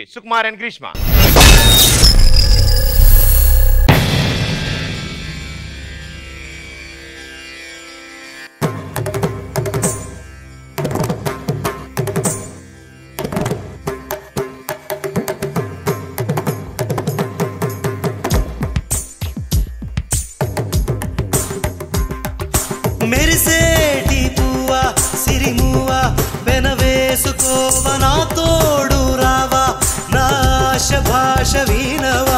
Sukumar and గ్రీష్మ మెరిసేటి పువ్వా సిరిమువా వెనవేసుకోవ నా తోడు రావా నా ఆశ భాష వినవా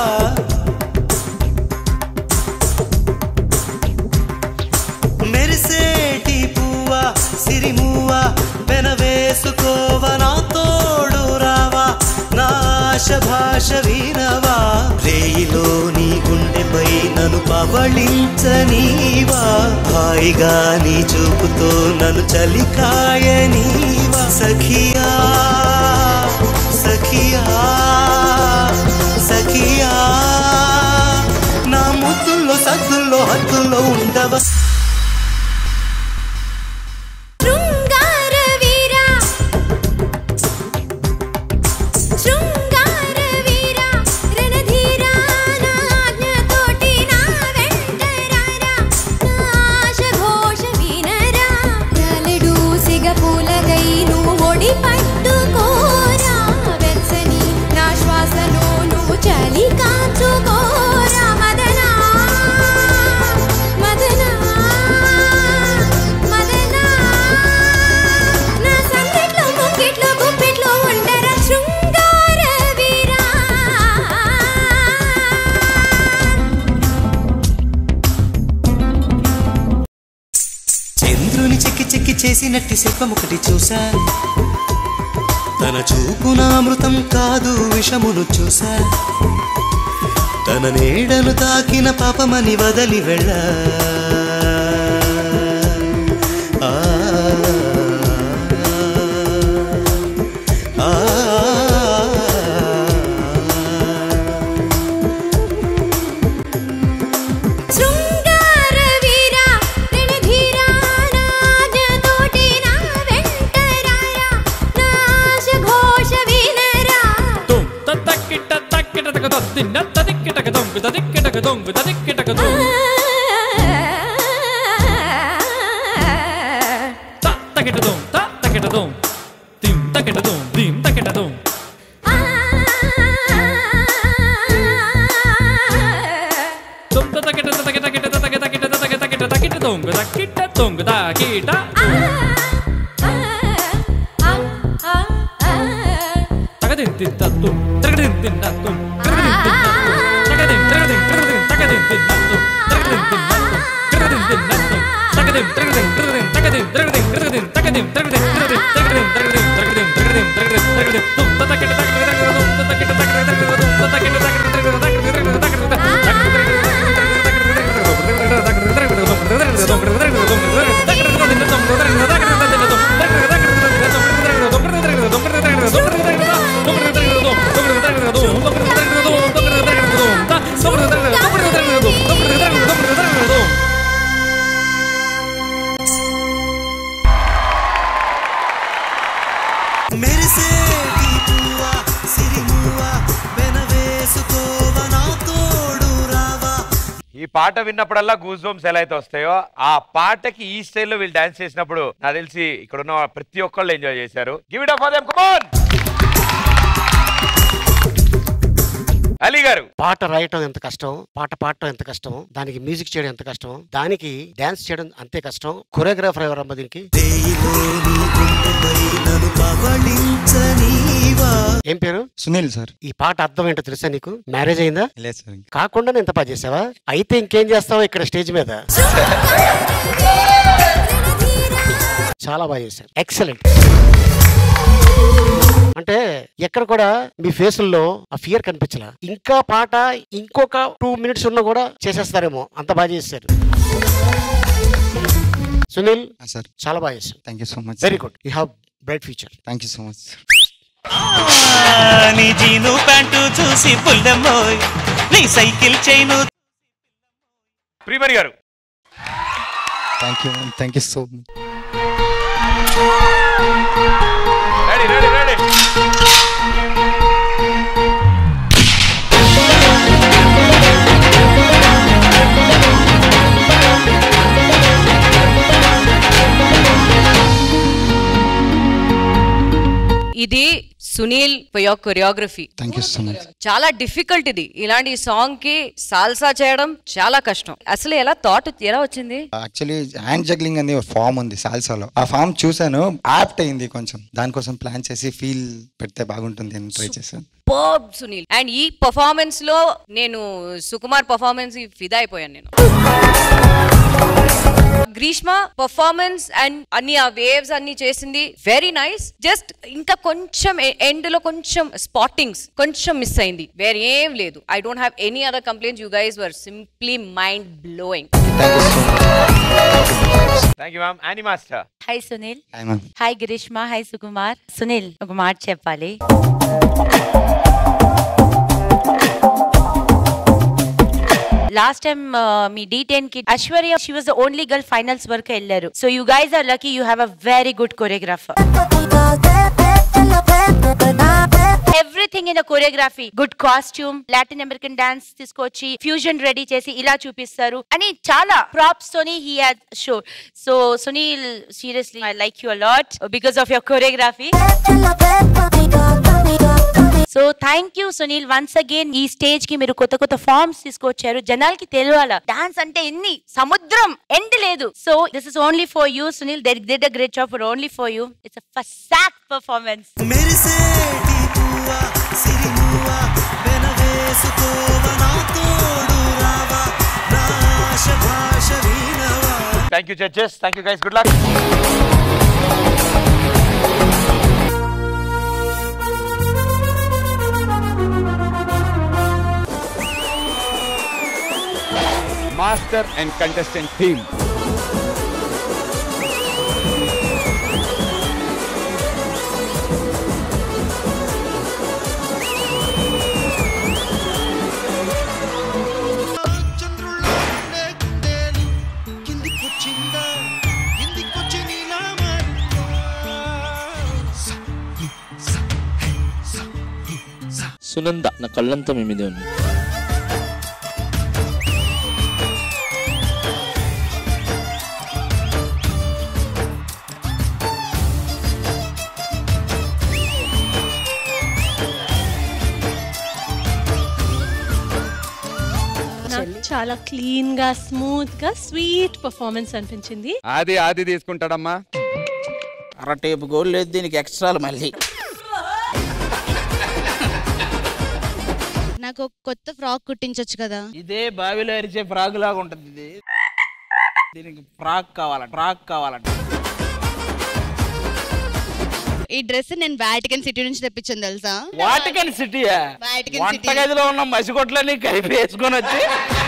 మెరిసేటి పువ్వా సిరిమువా వెనవేసుకోవ నా తోడు రావా నా ఆశ భాష వినవా రేయిలో నీ గుండెపై నన్ను పవళించనీవా హాయిగా నీ చూపుతో నన్ను చలికాయనీవా సఖియా సఖియా సఖియా నా ముద్దుల్లో సద్దుల్లో హద్దుల్లో ఉండవా శృంగార వీరా శృంగార వీరా రణధీరా నా ఆజ్ఞతోటి నా వెంట రారా నా ఆశ ఘోష వినరా రాలెడు సిగ పూలగై నువ్వు ఒడి పట్టుకోరా వెచ్చని నా శ్వాసను నువ్వు చలి కాచుకోరా మదనా మదనా మదనా నా సంగట్లో ముక్కిట్లో గుప్పిట్లో ఉండరా శృంగార వీరా చంద్రుని చెక్కి చెక్కి చేసినట్టి శిల్పం ఒకటి చూసా తన చూపున అమృతం కాదు విషమును చూసా తన నీడను తాకిన పాపమని వదలి వెళ్ళ ఆ, ఆ, శృంగార వీరా రణధీరా నా ఆజ్ఞతోటి నా వెంట రారా నా ఆశ ఘోష వినరా తుం తక్కిట తక్కిట తక తిన్న తదిక్కిటక దొంగు తదిక్కిటక దొంగు తదిక్కిటక దొంగు త తకిట దొం త తకిట దొం తిం తకిట దొం దిం తకిట దొం తుం తకిట తకిట తకిట తకిట తకిట తకిట తకిట తకిట దొంగు తకిట దొంగు తకిట తగదిం తిత్తత్తుం తగదిం తిన్నత్తుం తగదిం తిన్నత్తుం తగదిం తగదిం తగదిం తగదిం తిన్నత్తుం తగదిం తిన్నత్తుం తగదిం తిన్నత్తుం తగదిం తగదిం తగదిం తగదిం తగదిం తగదిం తగదిం తగదిం తగదిం తగదిం తగదిం తగదిం తగదిం తగదిం తగదిం తుం తతకిట తకిట తకిట తుం తతకిట తకిట తకిట తుం తతకిట తకిట తకిట తకిట తకిట మెరిసేటి పువ్వా సిరిమువా వెనవేసుకోవ నా తోడు రావా ఈ పాట విన్నప్పుడల్లా గూస్ బంప్స్ ఎలా అయితే వస్తాయో ఆ పాటకి ఈ స్టైల్లో వీళ్ళు డాన్స్ చేసినప్పుడు నాకు తెలిసి ఇక్కడ ఉన్న ప్రతి ఒక్కళ్ళు ఎంజాయ్ చేశారు give it up for them come on Ali గారు పాట రాయటం ఎంత కష్టం పాట పాడటం ఎంత కష్టం దానికి మ్యూజిక్ చేయడం ఎంత కష్టం దానికి డాన్స్ చేయడం అంతే కష్టం కొరియోగ్రాఫర్ ఎవరమ్మా దీనికి రేయిలో నీ గుండెపై నన్ను పవళించనీవా ఏం పేరు సునీల్ సార్ ఈ పాట అర్థం ఏంటో తెలుసా నీకు మ్యారేజ్ అయిందా లేదు సార్ కాకుండా ఎంత పని చేసావా అయితే ఇంకేం చేస్తావా ఇక్కడ స్టేజ్ మీద చాలా బాగా చేశారు ఎక్సలెంట్ అంటే ఎక్కడ కూడా మీ ఫేసుల్లో ఆ ఫియర్ కనిపించలా ఇంకా పాట ఇంకొక టూ మినిట్స్ ఉన్నా కూడా చేసేస్తారేమో అంత బాగా చేశారు సునీల్ సార్ చాలా బాగా చేశారు thank you so much very good you have bright future thank you so much నీ జీను ప్యాంటు చూసి పుల్లమ్మోయ్ నీ సైకిల్ చైను ప్రీమర్ గారు thank you thank you so much ready ready ready Sunil for your choreography thank you so much చాలా difficult ఇది ఇలాంటి song కి salsa చేయడం చాలా కష్టం అసలు ఎలా థాట్ ఎలా వచ్చింది యాక్చువల్లీ హ్యాండ్ జగ్లింగ్ అనేది ఒక ఫామ్ ఉంది సాల్సాలో ఆ ఫామ్ చూసాను యాప్ట్ అయింది కొంచెం దానికోసం ప్లాన్ చేసి ఫీల్ పెడితే బాగుంటుంది అని ట్రై చేశాను పర్బ్ సునీల్ అండ్ ఈ పర్ఫార్మెన్స్ లో నేను సుకుమార్ పర్ఫార్మెన్స్ ఫిదా అయిపోయాను నేను గ్రీష్మ పర్ఫార్మెన్స్ అండ్ అన్ని ఆ వేవ్స్ అన్ని చేసింది వెరీ నైస్ జస్ట్ ఇంకా కొంచెం ఎండ్ లో కొంచెం స్పాటింగ్స్ కొంచెం మిస్ అయింది వేరే ఏం లేదు I don't have any other complaints you guys were simply mind blowing thank you so much thank you ma'am Annie master hi Sunil hi ma'am hi Greeshma hi Sukumar Sunil ఒక మాట చెప్పాలి లాస్ట్ టైం మీ డి టెన్ కి Aishwarya she was the only girl finals వరకు వెళ్ళారు so you guys are lucky you have a very good choreographer everything in choreography good costume Latin American dance తీసుకొచ్చి fusion ready చేసి ఇలా చూపిస్తారు అని చాలా ప్రాప్స్ తోని he has show so Sunil seriously I like you a lot because of your choreography so thank you Sunil once again ఈ stage కి మీరు కొత్త కొత్త ఫార్మ్స్ తీసుకొచ్చారు జనాలకి తెలియాల డాన్స్ అంటే ఎన్ని సముద్రం ఎండ్ లేదు so this is only for you Sunil there did a great job for only for you it's first performance మెరిసేటి పువ్వా సిరిమువ్వా వెనవేసుకోవ నా తోడు రావా నా ఆశ భాష వీణవా thank you judges thank you guys good luck master and contestant team చంద్రుల్లో ఉండే గుండెలు కిందికొచ్చిందా కిందికొచ్చి నీ సునంద నా కళ్ళంతా మీ మీదే ఉంది నాకు చాలా క్లీన్ గా స్మూత్ గా స్వీట్ పర్ఫార్మెన్స్ అనిపించింది ఆది ఆది తీసుకుంటాడమ్మా అర టేపు గోల్ లేదు దీనికి ఎక్స్ట్రాలు మళ్ళీ నాకు ఒక కొత్త ఫ్రాక్ కుట్టించొచ్చు కదా ఇదే బావిలో అరిచే ఫ్రాక్ లాగా ఉంటుంది ఇది దీనికి ఫ్రాక్ కావాలంట ఫ్రాక్ కావాలంట ఈ డ్రెస్ నేను వాటికన్ సిటీ నుంచి తెప్పించాను తెలుసా వాటికన్ సిటీయా వాటికన్ సిటీ వంటగదిలో ఉన్న మసిగొట్లని కలిపి వేసుకొని వచ్చి